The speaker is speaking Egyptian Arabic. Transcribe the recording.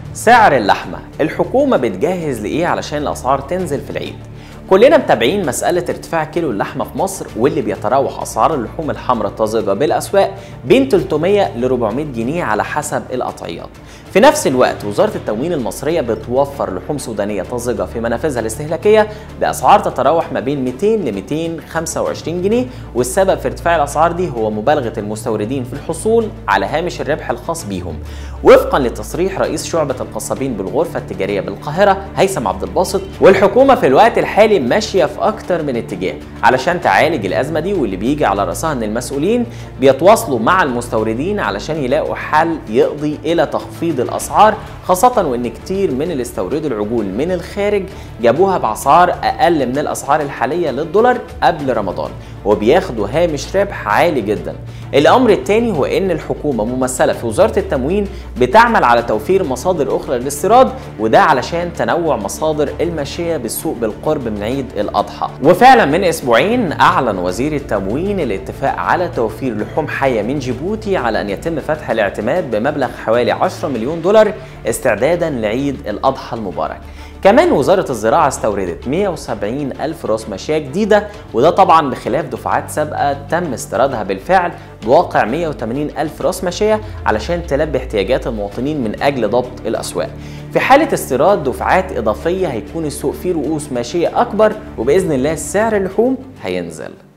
سعر اللحمة الحكومة بتجهز لإيه علشان الأسعار تنزل في العيد كلنا متابعين مسألة ارتفاع كيلو اللحمة في مصر واللي بيتراوح أسعار اللحوم الحمراء الطازجة بالأسواق بين 300 ل 400 جنيه على حسب القطعيات. في نفس الوقت وزارة التموين المصرية بتوفر لحوم سودانية طازجة في منافذها الاستهلاكية بأسعار تتراوح ما بين 200 ل 225 جنيه والسبب في ارتفاع الأسعار دي هو مبالغة المستوردين في الحصول على هامش الربح الخاص بيهم. وفقا لتصريح رئيس شعبة القصابين بالغرفة التجارية بالقاهرة هيثم عبد الباسط والحكومة في الوقت الحالي ماشيه في اكتر من اتجاه علشان تعالج الازمه دي واللي بيجي على راسها ان المسؤولين بيتواصلوا مع المستوردين علشان يلاقوا حل يقضي الى تخفيض الاسعار خاصه وان كتير من اللي استوردوا العجول من الخارج جابوها باسعار اقل من الاسعار الحاليه للدولار قبل رمضان وبياخدوا هامش ربح عالي جدا الامر الثاني هو ان الحكومه ممثله في وزاره التموين بتعمل على توفير مصادر اخرى للاستيراد وده علشان تنوع مصادر الماشيه بالسوق بالقرب من عيد الاضحى وفعلا من اسبوعين اعلن وزير التموين الاتفاق على توفير لحوم حيه من جيبوتي على ان يتم فتح الاعتماد بمبلغ حوالي 10 مليون دولار استعدادا لعيد الاضحى المبارك كمان وزارة الزراعة استوردت 170 ألف راس ماشية جديدة وده طبعا بخلاف دفعات سابقة تم استيرادها بالفعل بواقع 180 ألف راس ماشية علشان تلبي احتياجات المواطنين من أجل ضبط الأسواق في حالة استيراد دفعات إضافية هيكون السوق فيه رؤوس ماشية أكبر وبإذن الله سعر اللحوم هينزل